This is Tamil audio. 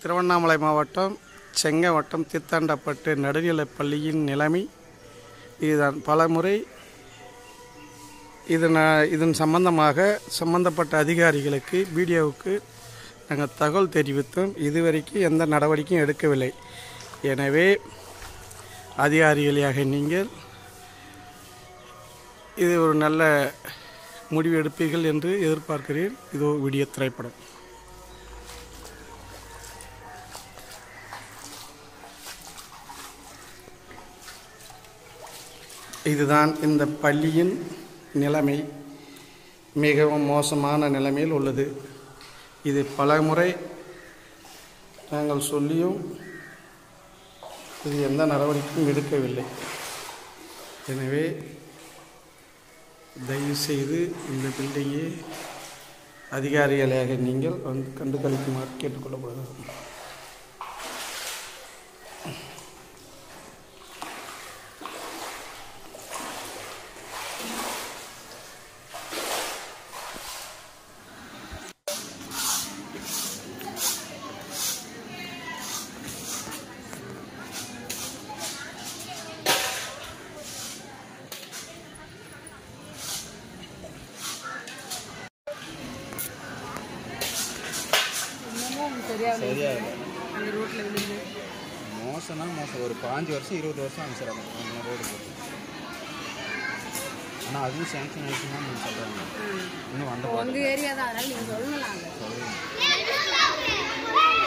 திருவண்ணாமலை மாவட்டம் செங்கை வட்டம் தித்தாண்டப்பட்டு நடுநிலைப் பள்ளியின் நிலைமை இதுதான் பலமுறை இதன இதன் சம்பந்தமாக சம்பந்தப்பட்ட அதிகாரிகளுக்கு பிடிஓவுக்கு நாங்கள் தகவல் தெரிவித்தோம் இதுவரைக்கும் எந்த நடவடிக்கையும் எடுக்கவில்லை எனவே அதிகாரிகளாக நீங்கள் இது ஒரு நல்ல முடிவு எடுப்பீர்கள் என்று எதிர்பார்க்கிறேன் இதோ வீடியோ திரைப்படம் இதுதான் இந்த பள்ளியின் நிலைமை மிகவும் மோசமான நிலைமையில் உள்ளது இது பலமுறை நாங்கள் சொல்லியும் இது எந்த நடவடிக்கையும் எடுக்கவில்லை எனவே தயவுசெய்து இந்த பில்டிங்கை அதிகாரிகளாக நீங்கள் வந்து கண்டுகளிக்குமாறு கேட்டுக்கொள்ளப்படுகிறது சரியா இல்லை அந்த ரோட்டில் விழுந்து மோசம்னா மோசம் ஒரு பாஞ்சு வருஷம் இருபது வருஷம் ஆகும் சார் அந்த ரோடு போட்டு ஆனால் அதுவும் சேங்ஷன் ஆயிடுச்சுன்னா நீங்கள் சொல்கிறாங்க இன்னும் வந்த உங்கள் ஏரியா தான் அதனால நீங்கள் சொல்லலாம் சொல்லுங்க